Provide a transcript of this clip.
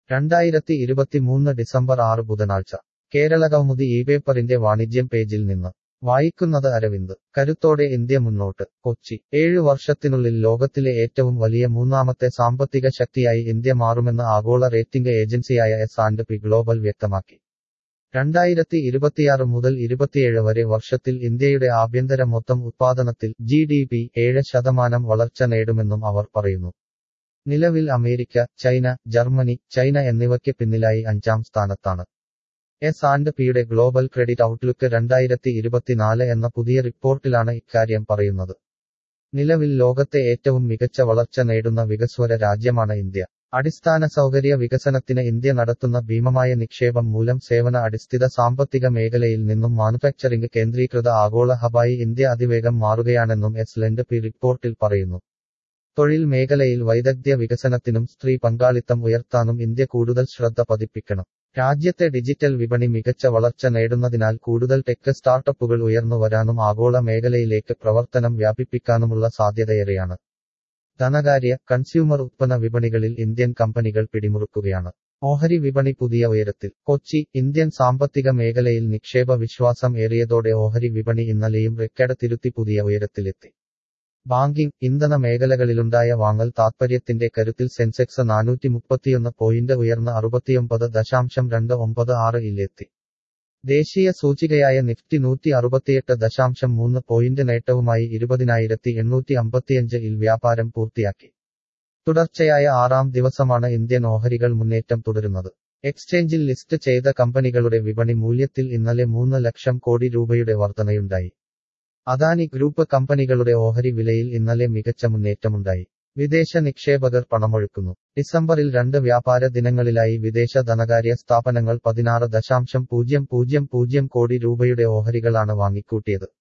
രണ്ടായിരത്തി ഇരുപത്തിമൂന്ന് ഡിസംബർ ആറ് ബുധനാഴ്ച കേരള കൗമുദി ഈ പേപ്പറിന്റെ വാണിജ്യം പേജിൽ നിന്ന് വായിക്കുന്നത് അരവിന്ദ് കരുത്തോടെ ഇന്ത്യ മുന്നോട്ട് കൊച്ചി ഏഴു വർഷത്തിനുള്ളിൽ ലോകത്തിലെ ഏറ്റവും വലിയ മൂന്നാമത്തെ സാമ്പത്തിക ശക്തിയായി ഇന്ത്യ മാറുമെന്ന് ആഗോള റേറ്റിംഗ് ഏജൻസിയായ എസ് ആൻഡ് പി ഗ്ലോബൽ വ്യക്തമാക്കി രണ്ടായിരത്തി ഇരുപത്തിയാറ് മുതൽ ഇരുപത്തിയേഴ് വരെ വർഷത്തിൽ ഇന്ത്യയുടെ ആഭ്യന്തര മൊത്തം ഉത്പാദനത്തിൽ ജി ഡി പി ഏഴ് ശതമാനം വളർച്ച നേടുമെന്നും അവർ പറയുന്നു നിലവിൽ അമേരിക്ക ചൈന ജർമ്മനി ചൈന എന്നിവയ്ക്ക് പിന്നിലായി അഞ്ചാം സ്ഥാനത്താണ് എസ് ആൻഡ് പിയുടെ ഗ്ലോബൽ ക്രെഡിറ്റ് ഔട്ട്ലുക്ക് രണ്ടായിരത്തി ഇരുപത്തിനാല് എന്ന പുതിയ റിപ്പോർട്ടിലാണ് ഇക്കാര്യം പറയുന്നത് നിലവിൽ ലോകത്തെ ഏറ്റവും മികച്ച വളർച്ച നേടുന്ന വികസ്വര രാജ്യമാണ് ഇന്ത്യ അടിസ്ഥാന സൗകര്യ വികസനത്തിന് ഇന്ത്യ നടത്തുന്ന ഭീമമായ നിക്ഷേപം മൂലം സേവന അടിസ്ഥിത സാമ്പത്തിക മേഖലയിൽ നിന്നും മാനുഫാക്ചറിംഗ് കേന്ദ്രീകൃത ആഗോള ഹബായി ഇന്ത്യ അതിവേഗം മാറുകയാണെന്നും എസ് ലെൻഡ് പി റിപ്പോർട്ടിൽ പറയുന്നു തൊഴിൽ മേഖലയിൽ വൈദഗ്ധ്യ വികസനത്തിനും സ്ത്രീ പങ്കാളിത്തം ഉയർത്താനും ഇന്ത്യ കൂടുതൽ ശ്രദ്ധ പതിപ്പിക്കണം രാജ്യത്തെ ഡിജിറ്റൽ വിപണി മികച്ച വളർച്ച നേടുന്നതിനാൽ കൂടുതൽ ടെക് സ്റ്റാർട്ടപ്പുകൾ ഉയർന്നു വരാനും ആഗോള മേഖലയിലേക്ക് പ്രവർത്തനം വ്യാപിപ്പിക്കാനുമുള്ള സാധ്യതയേറെയാണ് ധനകാര്യ കൺസ്യൂമർ ഉത്പന്ന വിപണികളിൽ ഇന്ത്യൻ കമ്പനികൾ പിടിമുറുക്കുകയാണ് ഓഹരി വിപണി പുതിയ ഉയരത്തിൽ കൊച്ചി ഇന്ത്യൻ സാമ്പത്തിക മേഖലയിൽ നിക്ഷേപ വിശ്വാസം ഏറിയതോടെ ഓഹരി വിപണി ഇന്നലെയും റെക്കോർഡ് തിരുത്തി പുതിയ ഉയരത്തിലെത്തി ബാങ്കിംഗ് ഇന്ധന മേഖലകളിലുണ്ടായ വാങ്ങൽ താത്പര്യത്തിന്റെ കരുത്തിൽ സെൻസെക്സ് നാനൂറ്റി മുപ്പത്തിയൊന്ന് പോയിന്റ് ഉയർന്ന് അറുപത്തിയൊമ്പത് ദശാംശം രണ്ട് ഒമ്പത് ആറ് ഇലെത്തി ദേശീയ സൂചികയായ നിഫ്റ്റി നൂറ്റി അറുപത്തിയെട്ട് ദശാംശം മൂന്ന് പോയിന്റ് നേട്ടവുമായി ഇരുപതിനായിരത്തി എണ്ണൂറ്റി അമ്പത്തിയഞ്ച് ഇൽ വ്യാപാരം പൂർത്തിയാക്കി തുടർച്ചയായ ആറാം ദിവസമാണ് ഇന്ത്യൻ ഓഹരികൾ മുന്നേറ്റം തുടരുന്നത് എക്സ്ചേഞ്ചിൽ ലിസ്റ്റ് ചെയ്ത കമ്പനികളുടെ വിപണി മൂല്യത്തിൽ ഇന്നലെ മൂന്ന് ലക്ഷം കോടി രൂപയുടെ വർധനയുണ്ടായി അദാനി ഗ്രൂപ്പ് കമ്പനികളുടെ ഓഹരി വിലയിൽ ഇന്നലെ മികച്ച മുന്നേറ്റമുണ്ടായി വിദേശ നിക്ഷേപകർ പണമൊഴുക്കുന്നു ഡിസംബറിൽ രണ്ട് വ്യാപാര ദിനങ്ങളിലായി വിദേശ ധനകാര്യ സ്ഥാപനങ്ങൾ പതിനാറ് ദശാംശം പൂജ്യം പൂജ്യം പൂജ്യം കോടി രൂപയുടെ ഓഹരികളാണ് വാങ്ങിക്കൂട്ടിയത്